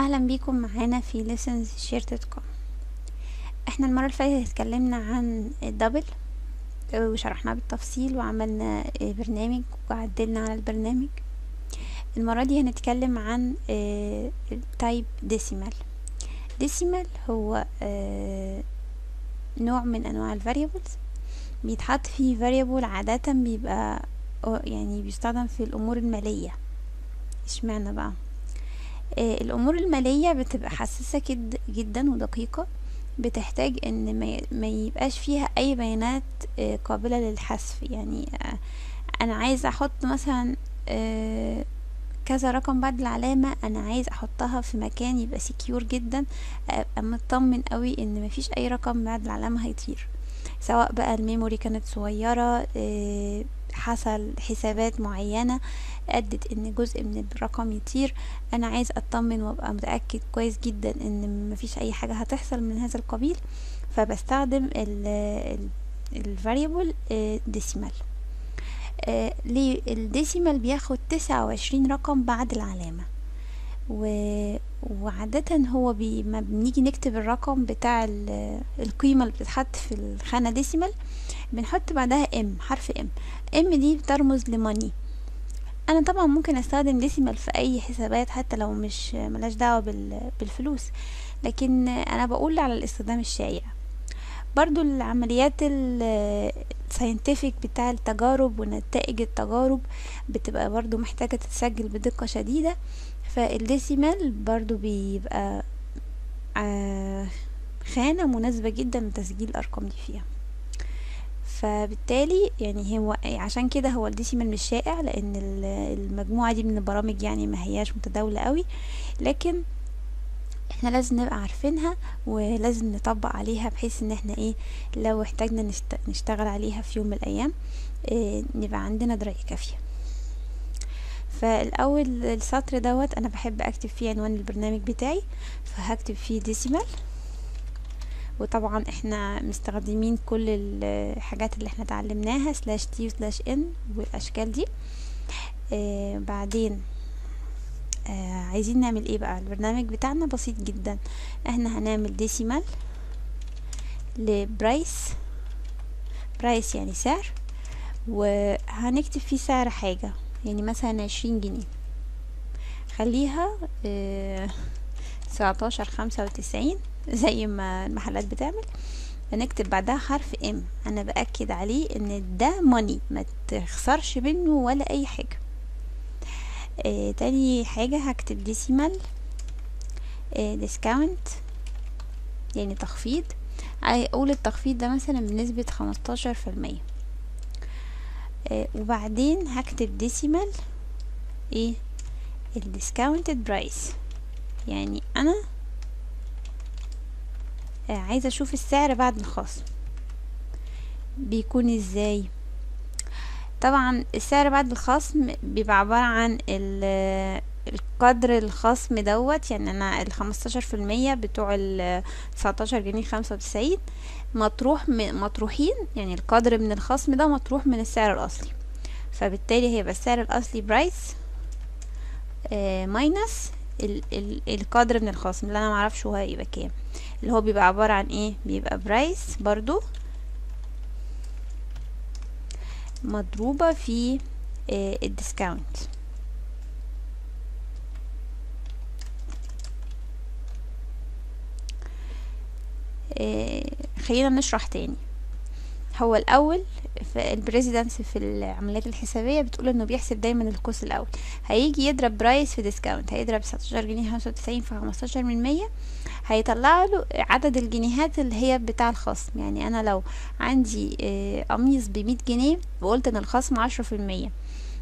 اهلا بيكم معانا في lessons share.com احنا المرة اللي فاتت اتكلمنا عن الدبل وشرحناه بالتفصيل وعملنا برنامج وعدلنا على البرنامج المرة دي هنتكلم عن التايب ديسيمال ديسيمال هو نوع من انواع الفاريبلز بيتحط فيه فاريبل عادة بيبقى يعني بيستخدم في الامور المالية اشمعنى بقى الامور المالية بتبقى حساسة جد جدا ودقيقة بتحتاج ان ما يبقاش فيها اي بيانات قابلة للحذف يعني انا عايز احط مثلا كذا رقم بعد العلامة انا عايز احطها في مكان يبقى سكيور جدا ابقى مطمن قوي ان مفيش اي رقم بعد العلامة هيطير سواء بقى الميموري كانت صغيرة حصل حسابات معينة ادت ان جزء من الرقم يطير انا عايز اطمن وابقى متأكد كويس جدا ان مفيش اي حاجة هتحصل من هذا القبيل فبستخدم الفاريبل ديسيمال ليه الديسيمال بياخد تسعة وعشرين رقم بعد العلامة و... وعادة هو بي... ما بنيجي نكتب الرقم بتاع القيمة اللي بتتحط في الخانة ديسيمال بنحط بعدها ام حرف ام ام دي بترمز لماني انا طبعا ممكن استخدم ديسيمال في اي حسابات حتى لو مش ملاش دعوة بال... بالفلوس لكن انا بقول على الاستخدام الشائع برضو العمليات الساينتفك بتاع التجارب ونتائج التجارب بتبقى برضو محتاجة تتسجل بدقة شديدة فالديسيمال برضو بيبقى خانة مناسبة جدا لتسجيل الأرقام دي فيها فبالتالي يعني هو عشان كده هو الديسيمال مش شائع لأن المجموعة دي من البرامج يعني ما هياش متداولة قوي لكن احنا لازم نبقى عارفينها ولازم نطبق عليها بحيث ان احنا ايه لو احتاجنا نشتغل عليها في يوم من الايام اه نبقى عندنا دراية كافية فالاول السطر دوت انا بحب اكتب فيه عنوان البرنامج بتاعي فهكتب فيه ديسيمال وطبعا احنا مستخدمين كل الحاجات اللي احنا اتعلمناها سلاش تي وسلاش ان والاشكال دي اه بعدين آه عايزين نعمل ايه بقى البرنامج بتاعنا بسيط جدا احنا هنعمل ديسيمال لبرايس برايس يعني سعر وهنكتب فيه سعر حاجة يعني مثلا عشرين جنيه خليها تسعتاشر خمسة وتسعين زي ما المحلات بتعمل هنكتب بعدها حرف ام انا باكد عليه ان ده ماني ما تخسرش منه ولا اي حاجه آه تاني حاجة هكتب ديسيمال آه ديسكاونت يعني تخفيض اقول التخفيض ده مثلا بنسبة خمستاشر في المية آه وبعدين هكتب ديسيمال ايه الديسكاونتد برايس يعني انا آه عايزة اشوف السعر بعد الخصم بيكون ازاي طبعا السعر بعد الخصم بيبقى عبارة عن القدر الخصم دوت يعني انا الخمستاشر في المية بتوع التسعتاشر جنيه خمسة وتسعين مطروح مطروحين يعني القدر من الخصم ده مطروح من السعر الاصلي فبالتالي هيبقى السعر الاصلي برايس آه ماينس ال ال القدر من الخصم اللي انا معرفش هو هيبقى كام اللي هو بيبقى عبارة عن ايه بيبقى برايس برضو مضروبة في الديسكاونت خلينا نشرح تاني هو الاول في البريزيدنس في العمليات الحسابيه بتقول انه بيحسب دايما الكوست الاول هيجي يضرب برايس في ديسكاونت هيضرب 19 جنيه 95 في 15 من مية هيطلع له عدد الجنيهات اللي هي بتاع الخصم يعني انا لو عندي قميص بمية جنيه وقلت ان الخصم عشرة في المية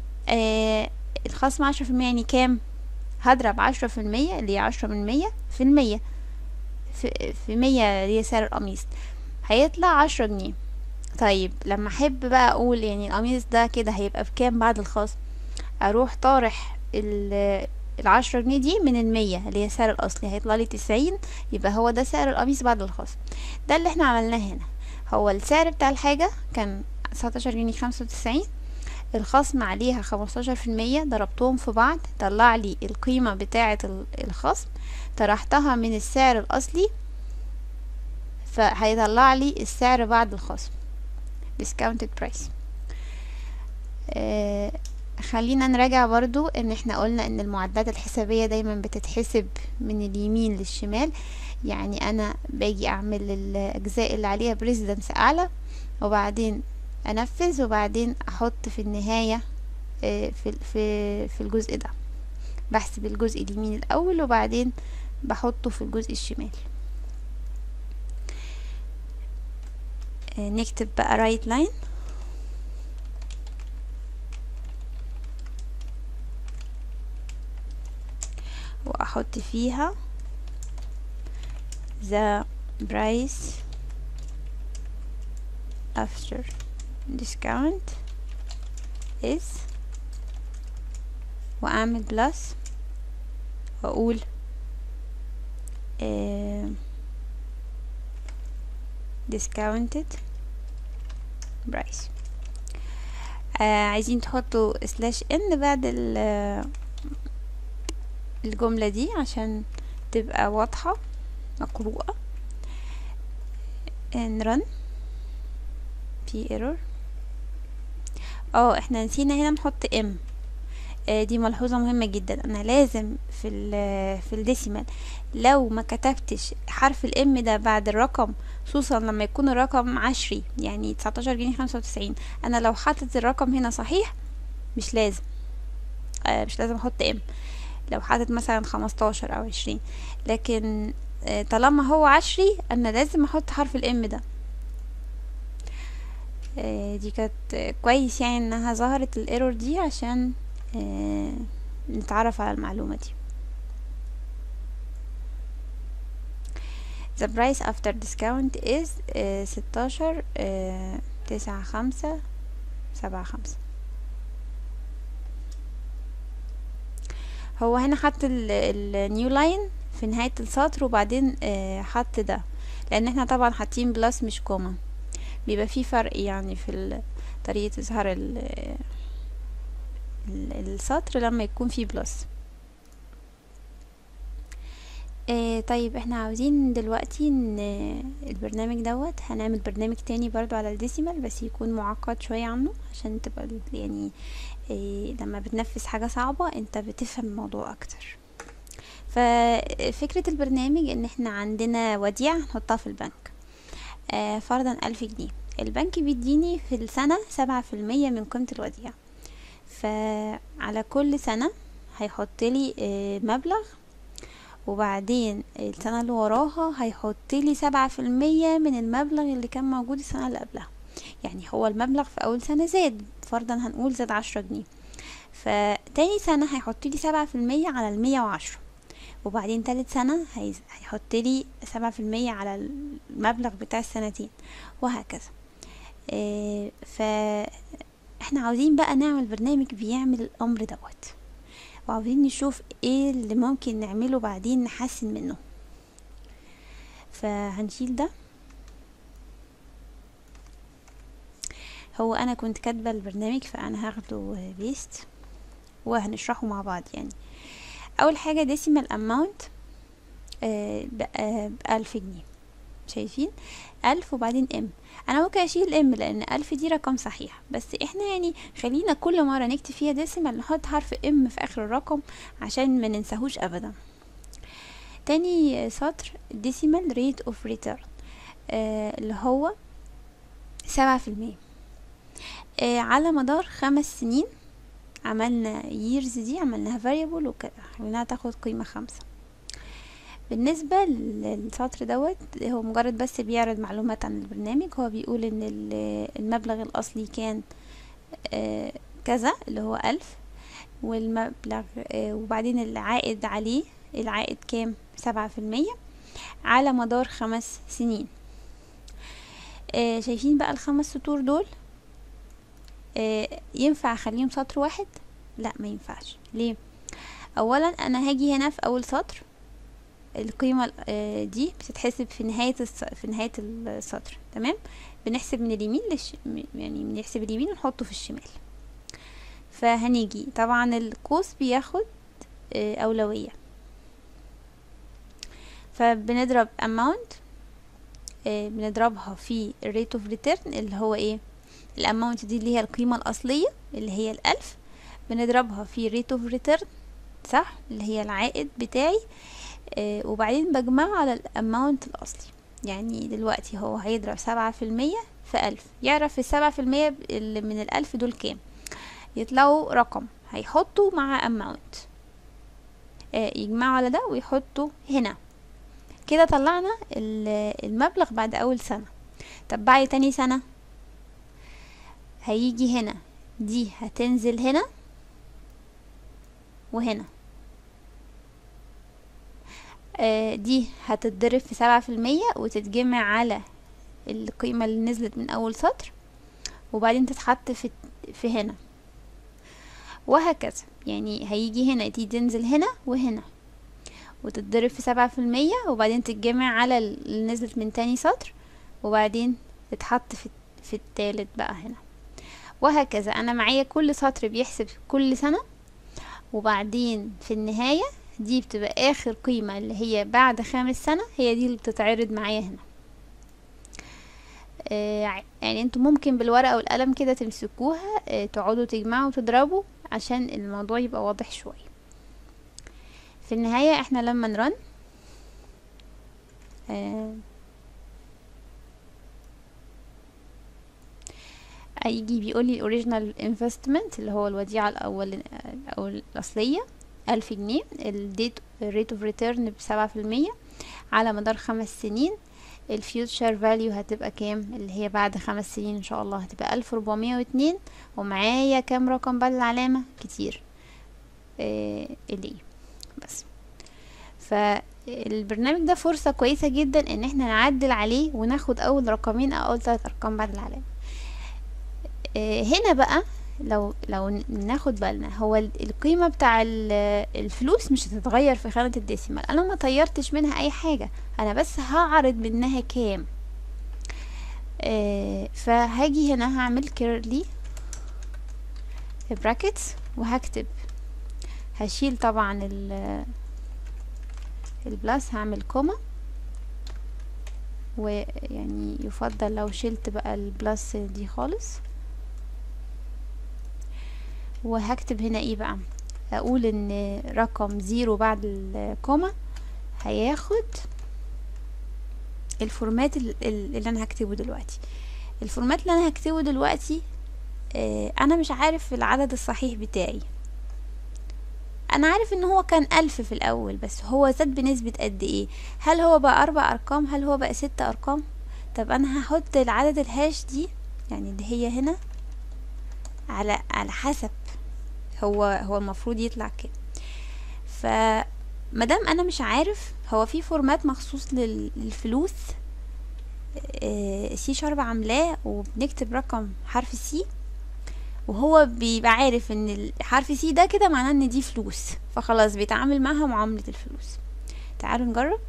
الخصم عشرة في المية يعني كام هضرب عشرة في المية اللي هي عشرة من مية في المية في, في مية اللي هي سعر القميص هيطلع عشرة جنيه طيب لما احب بقى اقول يعني القميص ده كده هيبقى بكام بعد الخصم اروح طارح العشرة جنيه دي من المية اللي هي السعر الاصلي هيطلع لي تسعين يبقى هو ده سعر القميص بعد الخصم ده اللي احنا عملناه هنا هو السعر بتاع الحاجة كان تسعتاشر جنيه خمسة وتسعين الخصم عليها خمستاشر في المية ضربتهم في بعض طلع لي القيمة بتاعة الخصم طرحتها من السعر الأصلي فهيطلع لي السعر بعد الخصم discounted price آه خلينا نراجع برضو ان احنا قلنا ان المعدات الحسابية دايما بتتحسب من اليمين للشمال يعني انا باجي اعمل الاجزاء اللي عليها بريزيدنس اعلى وبعدين انفذ وبعدين احط في النهاية في في في الجزء ده بحسب الجزء اليمين الاول وبعدين بحطه في الجزء الشمال نكتب بقى رايت لاين واحط فيها the price after discount is واعمل بلس واقول uh, discounted price uh, عايزين تحطوا سلاش ان بعد الجملة دي عشان تبقى واضحة مقروءة نرن في ايرور اه احنا نسينا هنا نحط ام آه دي ملحوظة مهمة جدا انا لازم في ال في الديسيمال لو ما كتبتش حرف الام ده بعد الرقم خصوصا لما يكون الرقم عشري يعني تسعتاشر جنيه خمسة وتسعين انا لو حطت الرقم هنا صحيح مش لازم آه مش لازم احط ام لو حاطط مثلا خمستاشر او عشرين لكن طالما هو عشري انا لازم احط حرف الام ده دي كانت كويس يعني انها ظهرت الايرور دي عشان نتعرف على المعلومة دي the price after discount is ستاشر تسعة خمسة سبعة خمسة هو هنا حط النيو لاين في نهاية السطر وبعدين آه حط ده لان احنا طبعا حاطين بلس مش كوما بيبقى في فرق يعني في طريقة اظهار السطر لما يكون في بلس آه طيب احنا عاوزين دلوقتي ان البرنامج دوت هنعمل برنامج تاني برضو على الديسيمال بس يكون معقد شوية عنه عشان تبقى يعني إيه لما بتنفذ حاجة صعبة انت بتفهم الموضوع اكتر ففكرة البرنامج ان احنا عندنا وديعة نحطها في البنك آه فرضا الف جنيه البنك بيديني في السنة سبعة في المية من قيمة الوديعة فعلى كل سنة هيحط لي آه مبلغ وبعدين السنة اللي وراها هيحط لي سبعة في المية من المبلغ اللي كان موجود السنة اللي قبلها يعني هو المبلغ في اول سنة زاد فرضا هنقول زاد عشرة جنيه فتاني سنة هيحط لي سبعة في المية على المية وعشرة وبعدين تالت سنة هيحط لي سبعة في المية على المبلغ بتاع السنتين وهكذا إيه فاحنا عاوزين بقى نعمل برنامج بيعمل الامر دوت وعاوزين نشوف ايه اللي ممكن نعمله بعدين نحسن منه فهنشيل ده هو انا كنت كاتبه البرنامج فانا هاخده بيست وهنشرحه مع بعض يعني اول حاجه ديسيمال اماونت بألف جنيه شايفين ألف وبعدين ام انا ممكن اشيل ام لان ألف دي رقم صحيح بس احنا يعني خلينا كل مرة نكتب فيها ديسيمال نحط حرف ام في اخر الرقم عشان ما ننساهوش ابدا تاني سطر ديسيمال ريت اوف ريتيرن اللي هو سبعة في المية آه على مدار خمس سنين عملنا years دي عملناها variable وخليناها تاخد قيمة خمسة بالنسبة للسطر دوت هو مجرد بس بيعرض معلومات عن البرنامج هو بيقول ان المبلغ الاصلي كان آه كذا اللي هو الف والمبلغ آه وبعدين العائد عليه العائد كام سبعة في المية على مدار خمس سنين آه شايفين بقى الخمس سطور دول آه ينفع اخليهم سطر واحد لا ما ينفعش ليه اولا انا هاجي هنا في اول سطر القيمة آه دي بتتحسب في نهاية الس... في نهاية السطر تمام بنحسب من اليمين للش... يعني بنحسب اليمين ونحطه في الشمال فهنيجي طبعا القوس بياخد آه، أولوية فبنضرب amount آه، بنضربها في rate of return اللي هو ايه الاماونت دي اللي هي القيمة الأصلية اللي هي الألف بنضربها في rate of return صح اللي هي العائد بتاعي آه وبعدين بجمعه على الاماونت الأصلي يعني دلوقتي هو هيضرب سبعة في المية في ألف يعرف السبعة في المية اللي من الألف دول كام يطلعوا رقم هيحطوا مع اماونت آه يجمعوا على ده ويحطوا هنا كده طلعنا ال- المبلغ بعد أول سنة طب بعد تاني سنة هيجي هنا دي هتنزل هنا وهنا آه، دي هتتضرب في سبعة في المية وتتجمع على القيمة اللي نزلت من أول سطر وبعدين تتحط في في هنا وهكذا يعني هيجي هنا دي تنزل هنا وهنا وتتضرب في سبعة في المية وبعدين تتجمع على اللي نزلت من تاني سطر وبعدين تتحط في في التالت بقى هنا وهكذا انا معايا كل سطر بيحسب كل سنة وبعدين في النهاية دي بتبقى اخر قيمة اللي هي بعد خامس سنة هي دي اللي بتتعرض معايا هنا آه، يعني انتوا ممكن بالورقة والقلم كده تمسكوها آه، تقعدوا تجمعوا وتضربوا عشان الموضوع يبقى واضح شوية في النهاية احنا لما نرن آه، هيجي بيقولي الاوريجينال انفستمنت اللي هو الوديعة الأول أو الأصلية ألف جنيه الديت ريت اوف ريتيرن بسبعة في المية على مدار خمس سنين الفيوتشر فاليو هتبقى كام اللي هي بعد خمس سنين ان شاء الله هتبقى ألف ربعمية واتنين ومعايا كام رقم بعد العلامة كتير آه اللي بس فالبرنامج ده فرصة كويسة جدا ان احنا نعدل عليه وناخد اول رقمين او اول ثلاث ارقام بعد العلامة آه، هنا بقى لو لو ن- ناخد بالنا هو ال- القيمة بتاع ال- الفلوس مش هتتغير في خانة الديسيمال انا ما طيرتش منها اي حاجة انا بس هعرض منها كام آه، فهاجي هنا هعمل كيرلي براكتس وهكتب هشيل طبعا ال البلس هعمل كوما ويعني يفضل لو شلت بقى البلس دي خالص وهكتب هنا ايه بقى اقول ان رقم زيرو بعد الكوما هياخد الفورمات ال- ال- اللي انا هكتبه دلوقتي الفورمات اللي انا هكتبه دلوقتي آه، انا مش عارف العدد الصحيح بتاعي انا عارف ان هو كان الف في الاول بس هو زاد بنسبة قد ايه هل هو بقى اربع ارقام هل هو بقى ست ارقام طب انا هحط العدد الهاش دي يعني اللي هي هنا على على حسب هو هو المفروض يطلع كده فمادام انا مش عارف هو في فورمات مخصوص لل- للفلوس سي شارب عاملاه وبنكتب رقم حرف سي وهو بيبقى عارف ان الحرف سي ده كده معناه ان دي فلوس فخلاص بيتعامل معاها معاملة الفلوس تعالوا نجرب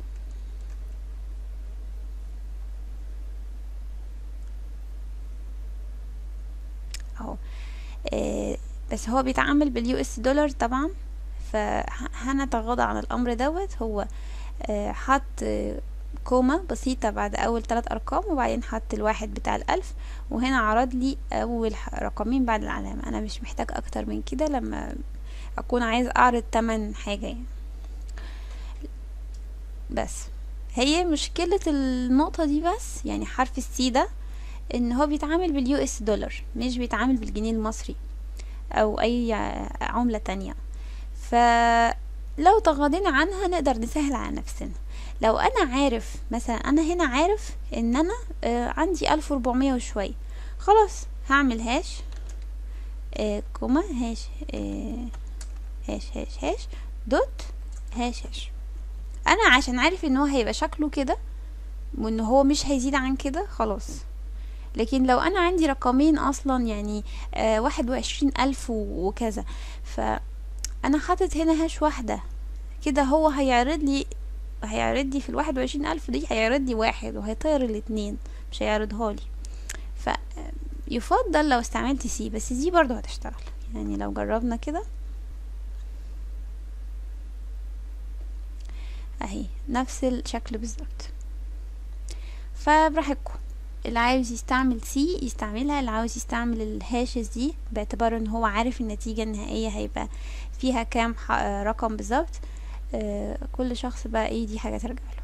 اهو آه، بس هو بيتعامل باليو اس دولار طبعا فهنتغاضى عن الامر دوت هو آه، حط آه، كوما بسيطة بعد أول ثلاث أرقام وبعدين حط الواحد بتاع الألف وهنا عرض لي أول ح- رقمين بعد العلامة أنا مش محتاج أكتر من كده لما أكون عايز أعرض تمن حاجة يعني بس هي مشكلة النقطة دي بس يعني حرف السي ده ان هو بيتعامل باليو اس دولار مش بيتعامل بالجنيه المصري او اي ع- عملة تانية فلو تغاضينا عنها نقدر نسهل على نفسنا لو انا عارف مثلا انا هنا عارف ان انا آه، عندي الف وربعمية وشوية خلاص هعمل هاش آه، كوما هاش آه، هاش هاش هاش دوت هاش هاش انا عشان عارف ان هو هيبقى شكله كده وان هو مش هيزيد عن كده خلاص لكن لو انا عندي رقمين اصلا يعني آه واحد وعشرين الف و- وكذا فانا حاطط هنا هاش واحدة كده هو هيعرض لي هيعرض لي في الواحد وعشرين الف دي هيعرض لي واحد وهيطير الاتنين مش هيعرضها لي ف يفضل لو استعملت سي بس دي برضو هتشتغل يعني لو جربنا كده اهي نفس الشكل بالظبط فبراحتكم اللي عاوز يستعمل سي يستعملها اللي عاوز يستعمل الهاشز دي باعتبار ان هو عارف النتيجة النهائية هيبقى فيها كام ح- رقم بالظبط آه، كل شخص بقى ايه دي حاجة ترجع له